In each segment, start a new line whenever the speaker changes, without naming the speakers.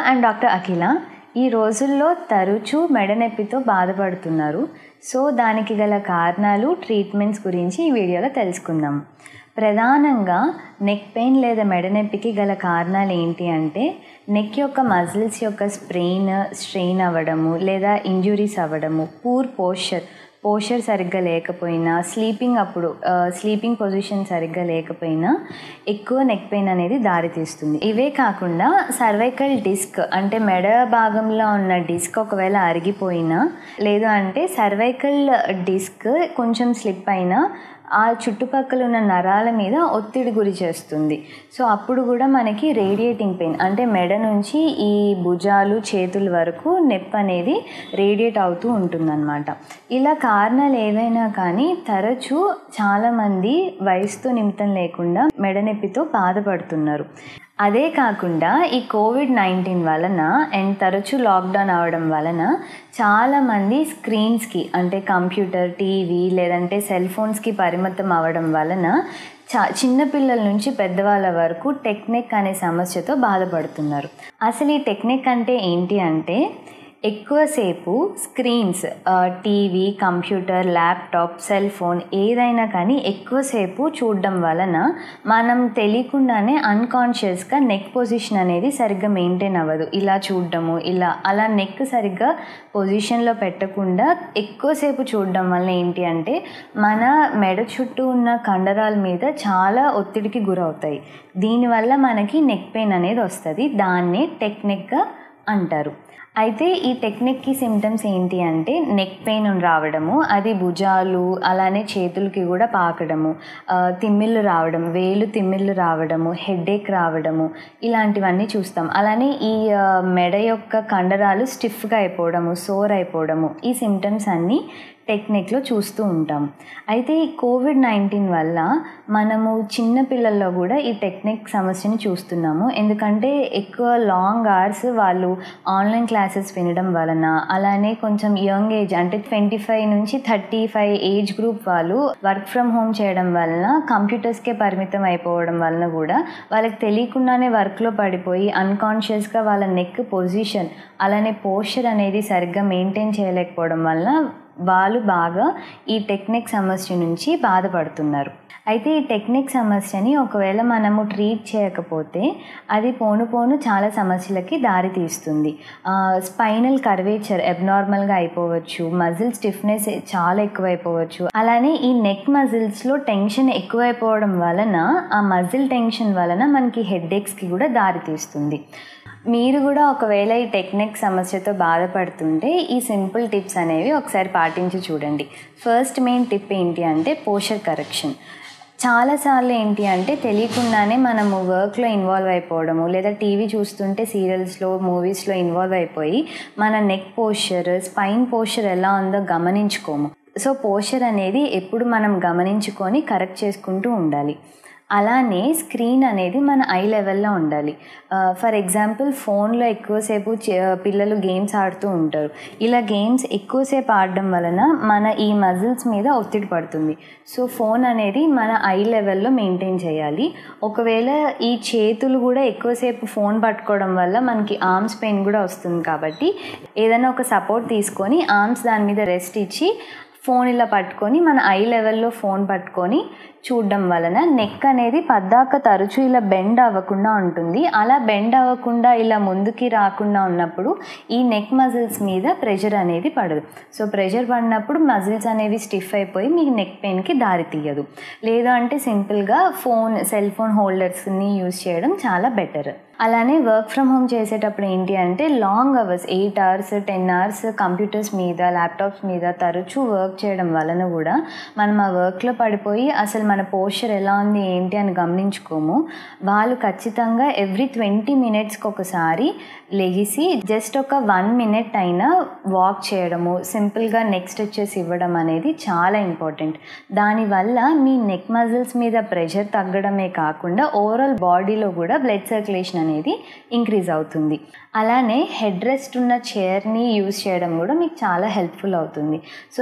I'm doctor అఖిల ఈ రోజుల్లో తరచూ మెడ నొప్పితో బాధపడుతున్నారు సో దానికి గల కారణాలు ట్రీట్మెంట్స్ గురించి ఈ వీడియోలో తెలుసుకుందాం ప్రధానంగా నెక్ పెయిన్ లేదా మెడ నొప్పికి గల కారణాలు ఏంటి అంటే నెక్ యొక్క మజిల్స్ యొక్క స్ప్రెయిన్ స్ట్రెయిన్ అవ్వడము లేదా ఇంజురీస్ అవ్వడము పూర్ పోస్చర్ పోస్చర్ సరిగ్గా లేకపోయినా స్లీపింగ్ అప్పుడు స్లీపింగ్ పొజిషన్ సరిగ్గా లేకపోయినా ఎక్కువ నెక్ పెయిన్ అనేది దారితీస్తుంది ఇవే కాకుండా సర్వైకల్ డిస్క్ అంటే మెడ భాగంలో ఉన్న డిస్క్ ఒకవేళ అరిగిపోయినా లేదు అంటే సర్వైకల్ డిస్క్ కొంచెం స్లిప్ అయినా ఆ చుట్టుపక్కల ఉన్న నరాల మీద ఒత్తిడి గురి చేస్తుంది సో అప్పుడు కూడా మనకి రేడియేటింగ్ పెయిన్ అంటే మెడ నుంచి ఈ భుజాలు చేతుల వరకు నొప్పి అనేది రేడియేట్ అవుతూ ఉంటుందన్నమాట ఇలా కారణాలు ఏవైనా కానీ తరచూ చాలామంది వయసుతో నిమిత్తం లేకుండా మెడ నొప్పితో బాధపడుతున్నారు అదే కాకుండా ఈ కోవిడ్ నైన్టీన్ వలన అండ్ తరచూ లాక్డౌన్ అవడం వలన చాలామంది స్క్రీన్స్కి అంటే కంప్యూటర్ టీవీ లేదంటే సెల్ ఫోన్స్కి పరిమితం అవ్వడం వలన చా చిన్నపిల్లల నుంచి పెద్దవాళ్ళ వరకు టెక్నిక్ అనే సమస్యతో బాధపడుతున్నారు అసలు ఈ టెక్నిక్ అంటే ఏంటి అంటే ఎక్కువసేపు screens TV computer laptop cell phone ఏదైనా కానీ ఎక్కువసేపు చూడడం వలన మనం తెలియకుండానే అన్కాన్షియస్గా నెక్ పొజిషన్ అనేది సరిగ్గా మెయింటైన్ అవ్వదు ఇలా చూడడము ఇలా అలా నెక్ సరిగ్గా పొజిషన్లో పెట్టకుండా ఎక్కువసేపు చూడడం వల్ల ఏంటి అంటే మన మెడ చుట్టూ ఉన్న కండరాల మీద చాలా ఒత్తిడికి గురవుతాయి దీనివల్ల మనకి నెక్ పెయిన్ అనేది వస్తుంది దాన్నే టెక్నిక్గా అంటారు అయితే ఈ టెక్నిక్కి సిమ్టమ్స్ ఏంటి అంటే నెక్ పెయిన్ రావడము అది భుజాలు అలానే చేతులకి కూడా పాకడము తిమ్మిళ్ళు రావడం వేలు తిమ్మిళ్ళు రావడము హెడేక్ రావడము ఇలాంటివన్నీ చూస్తాం అలానే ఈ మెడ యొక్క కండరాలు స్టిఫ్గా అయిపోవడము సోర్ అయిపోవడము ఈ సిమ్టమ్స్ అన్నీ టెక్నిక్లో చూస్తూ ఉంటాం అయితే ఈ కోవిడ్ నైన్టీన్ వల్ల మనము చిన్న పిల్లల్లో కూడా ఈ టెక్నిక్ సమస్యని చూస్తున్నాము ఎందుకంటే ఎక్కువ లాంగ్ అవర్స్ వాళ్ళు ఆన్లైన్ క్లాసెస్ వినడం వలన అలానే కొంచెం యంగ్ ఏజ్ అంటే ట్వంటీ ఫైవ్ నుంచి థర్టీ ఫైవ్ ఏజ్ గ్రూప్ వాళ్ళు వర్క్ ఫ్రమ్ హోమ్ చేయడం వలన కంప్యూటర్స్కే పరిమితం అయిపోవడం వలన కూడా వాళ్ళకి తెలియకుండానే వర్క్లో పడిపోయి అన్కాన్షియస్గా వాళ్ళ నెక్ పొజిషన్ అలానే పోస్చర్ అనేది సరిగ్గా మెయింటైన్ చేయలేకపోవడం వలన వాళ్ళు బాగా ఈ టెక్నిక్ సమస్య నుంచి బాధపడుతున్నారు అయితే ఈ టెక్నిక్ సమస్యని ఒకవేళ మనము ట్రీట్ చేయకపోతే అది పోను పోను చాలా సమస్యలకి దారి తీస్తుంది స్పైనల్ కర్వేచర్ అబ్నార్మల్గా అయిపోవచ్చు మజిల్ స్టిఫ్నెస్ చాలా ఎక్కువైపోవచ్చు అలానే ఈ నెక్ మజిల్స్లో టెన్షన్ ఎక్కువైపోవడం వలన ఆ మజిల్ టెన్షన్ వలన మనకి హెడ్ఏక్స్కి కూడా దారి తీస్తుంది మీరు కూడా ఒకవేళ ఈ టెక్నిక్ సమస్యతో బాధపడుతుంటే ఈ సింపుల్ టిప్స్ అనేవి ఒకసారి పాటించి చూడండి ఫస్ట్ మెయిన్ టిప్ ఏంటి అంటే పోషర్ కరెక్షన్ చాలాసార్లు ఏంటి అంటే తెలియకుండానే మనము వర్క్లో ఇన్వాల్వ్ అయిపోవడము లేదా టీవీ చూస్తుంటే సీరియల్స్లో మూవీస్లో ఇన్వాల్వ్ అయిపోయి మన నెక్ పోస్చర్ స్పైన్ పోస్చర్ ఎలా ఉందో గమనించుకోము సో పోస్చర్ అనేది ఎప్పుడు మనం గమనించుకొని కరెక్ట్ చేసుకుంటూ ఉండాలి అలానే స్క్రీన్ అనేది మన ఐ లెవెల్లో ఉండాలి ఫర్ ఎగ్జాంపుల్ ఫోన్లో ఎక్కువసేపు పిల్లలు గేమ్స్ ఆడుతూ ఉంటారు ఇలా గేమ్స్ ఎక్కువసేపు ఆడడం వలన మన ఈ మజిల్స్ మీద ఒత్తిడి పడుతుంది సో ఫోన్ అనేది మన ఐ లెవెల్లో మెయింటైన్ చేయాలి ఒకవేళ ఈ చేతులు కూడా ఎక్కువసేపు ఫోన్ పట్టుకోవడం వల్ల మనకి ఆర్మ్స్ పెయిన్ కూడా వస్తుంది కాబట్టి ఏదైనా ఒక సపోర్ట్ తీసుకొని ఆర్మ్స్ దాని మీద రెస్ట్ ఇచ్చి ఫోన్ ఇలా పట్టుకొని మన ఐ లెవెల్లో ఫోన్ పట్టుకొని చూడడం వలన నెక్ అనేది పద్దాక తరచూ ఇలా బెండ్ అవ్వకుండా ఉంటుంది అలా బెండ్ అవ్వకుండా ఇలా ముందుకి రాకుండా ఉన్నప్పుడు ఈ నెక్ మజిల్స్ మీద ప్రెషర్ అనేది పడదు సో ప్రెషర్ పడినప్పుడు మజిల్స్ అనేవి స్టిఫ్ అయిపోయి మీకు నెక్ పెయిన్కి దారి తీయదు లేదు అంటే సింపుల్గా ఫోన్ సెల్ ఫోన్ హోల్డర్స్ని యూజ్ చేయడం చాలా బెటర్ అలానే వర్క్ ఫ్రమ్ హోమ్ చేసేటప్పుడు ఏంటి అంటే long hours eight hours ten hours computers మీద ల్యాప్టాప్స్ మీద తరచూ వర్క్ చేయడం వలన కూడా మనం ఆ వర్క్లో పడిపోయి అసలు మన పోస్చర్ ఎలా ఉంది ఏంటి అని గమనించుకోము వాళ్ళు ఖచ్చితంగా ఎవ్రీ ట్వంటీ మినిట్స్కి ఒకసారి లెగిసి జస్ట్ ఒక వన్ మినిట్ అయినా వాక్ చేయడము సింపుల్గా నెక్స్ట్ వచ్చేసి ఇవ్వడం అనేది చాలా ఇంపార్టెంట్ దానివల్ల మీ నెక్ మజిల్స్ మీద ప్రెషర్ తగ్గడమే కాకుండా ఓవరాల్ బాడీలో కూడా బ్లడ్ సర్క్యులేషన్ అనేది ఇంక్రీజ్ అవుతుంది అలానే హెడ్ రెస్ట్ ఉన్న చైర్ని యూజ్ చేయడం కూడా మీకు చాలా హెల్ప్ఫుల్ అవుతుంది సో హెడ్ రెస్ట్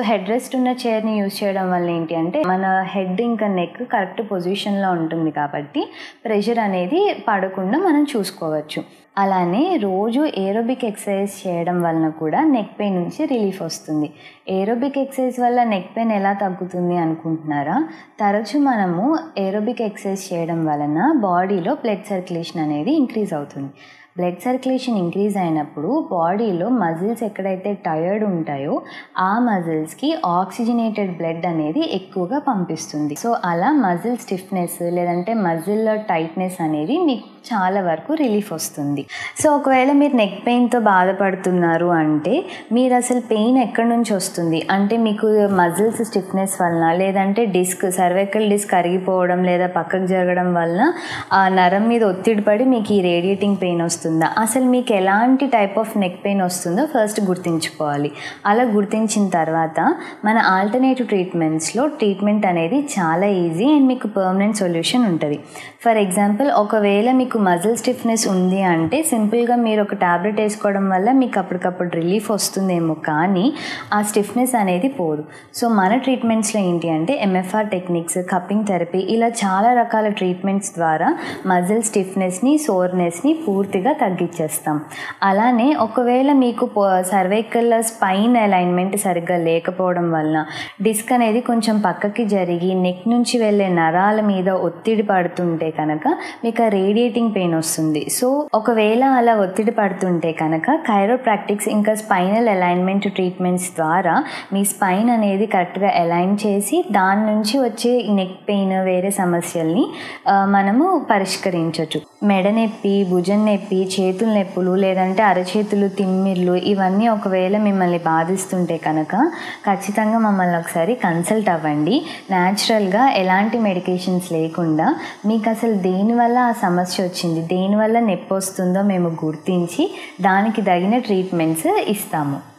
రెస్ట్ ఉన్న చైర్ని యూజ్ చేయడం వల్ల ఏంటి అంటే మన హెడ్ ఇంకా నెక్ కరెక్ట్ పొజిషన్లో ఉంటుంది కాబట్టి ప్రెషర్ అనేది పడకుండా మనం చూసుకోవచ్చు అలానే రోజు ఏరోబిక్ ఎక్సర్సైజ్ చేయడం వలన కూడా నెక్ పెయిన్ నుంచి రిలీఫ్ వస్తుంది ఏరోబిక్ ఎక్సర్సైజ్ వల్ల నెక్ పెయిన్ ఎలా తగ్గుతుంది అనుకుంటున్నారా తరచు మనము ఏరోబిక్ ఎక్సర్సైజ్ చేయడం వలన బాడీలో బ్లడ్ సర్క్యులేషన్ అనేది ఇంక్రీజ్ అవుతుంది బ్లడ్ సర్క్యులేషన్ ఇంక్రీజ్ అయినప్పుడు బాడీలో మజిల్స్ ఎక్కడైతే టయర్డ్ ఉంటాయో ఆ మజిల్స్కి ఆక్సిజనేటెడ్ బ్లడ్ అనేది ఎక్కువగా పంపిస్తుంది సో అలా మజిల్ స్టిఫ్నెస్ లేదంటే మజిల్ టైట్నెస్ అనేది మీకు చాలా వరకు రిలీఫ్ వస్తుంది సో ఒకవేళ మీరు నెక్ పెయిన్తో బాధపడుతున్నారు అంటే మీరు అసలు పెయిన్ ఎక్కడి నుంచి వస్తుంది అంటే మీకు మజిల్స్ స్టిఫ్నెస్ వలన లేదంటే డిస్క్ సర్వైకల్ డిస్క్ అరిగిపోవడం లేదా పక్కకు జరగడం వలన ఆ నరం మీద ఒత్తిడి పడి మీకు ఈ రేడియేటింగ్ పెయిన్ వస్తుందా అసలు మీకు ఎలాంటి టైప్ ఆఫ్ నెక్ పెయిన్ వస్తుందో ఫస్ట్ గుర్తించుకోవాలి అలా గుర్తించిన తర్వాత మన ఆల్టర్నేటివ్ ట్రీట్మెంట్స్లో ట్రీట్మెంట్ అనేది చాలా ఈజీ అండ్ మీకు పర్మనెంట్ సొల్యూషన్ ఉంటుంది ఫర్ ఎగ్జాంపుల్ ఒకవేళ మీకు మజిల్ స్టిఫ్నెస్ ఉంది అంటే సింపుల్గా మీరు ఒక ట్యాబ్లెట్ వేసుకోవడం వల్ల మీకు అప్పటికప్పుడు రిలీఫ్ వస్తుందేమో కానీ ఆ స్టిఫ్నెస్ అనేది పోదు సో మన ట్రీట్మెంట్స్లో ఏంటి అంటే ఎంఎఫ్ఆర్ టెక్నిక్స్ కప్పింగ్ థెరపీ ఇలా చాలా రకాల ట్రీట్మెంట్స్ ద్వారా మజిల్ స్టిఫ్నెస్ని సోర్నెస్ని పూర్తిగా తగ్గించేస్తాం అలానే ఒకవేళ మీకు సర్వైకల్ స్పైన్ అలైన్మెంట్ సరిగ్గా లేకపోవడం వలన డిస్క్ అనేది కొంచెం పక్కకి జరిగి నెక్ నుంచి వెళ్ళే నరాల మీద ఒత్తిడి పడుతుంటే కనుక మీకు ఆ రేడియేటింగ్ పెయిన్ వస్తుంది సో ఒకవేళ అలా ఒత్తిడి పడుతుంటే కనుక కైరోప్రాక్టిక్స్ ఇంకా స్పైనల్ అలైన్మెంట్ ట్రీట్మెంట్స్ ద్వారా మీ స్పైన్ అనేది కరెక్ట్గా అలైన్ చేసి దాని నుంచి వచ్చే నెక్ పెయిన్ వేరే సమస్యల్ని ఆ, మనము పరిష్కరించవచ్చు మెడ నొప్పి భుజం నొప్పి చేతుల నొప్పులు లేదంటే అరచేతులు తిమ్మిర్లు ఇవన్నీ ఒకవేళ మిమ్మల్ని బాధిస్తుంటే కనుక ఖచ్చితంగా మమ్మల్ని ఒకసారి కన్సల్ట్ అవ్వండి న్యాచురల్గా ఎలాంటి మెడికేషన్స్ లేకుండా మీకు అసలు దేనివల్ల ఆ సమస్య వచ్చింది దేనివల్ల నొప్పి వస్తుందో మేము గుర్తించి దానికి తగిన ట్రీట్మెంట్స్ ఇస్తాము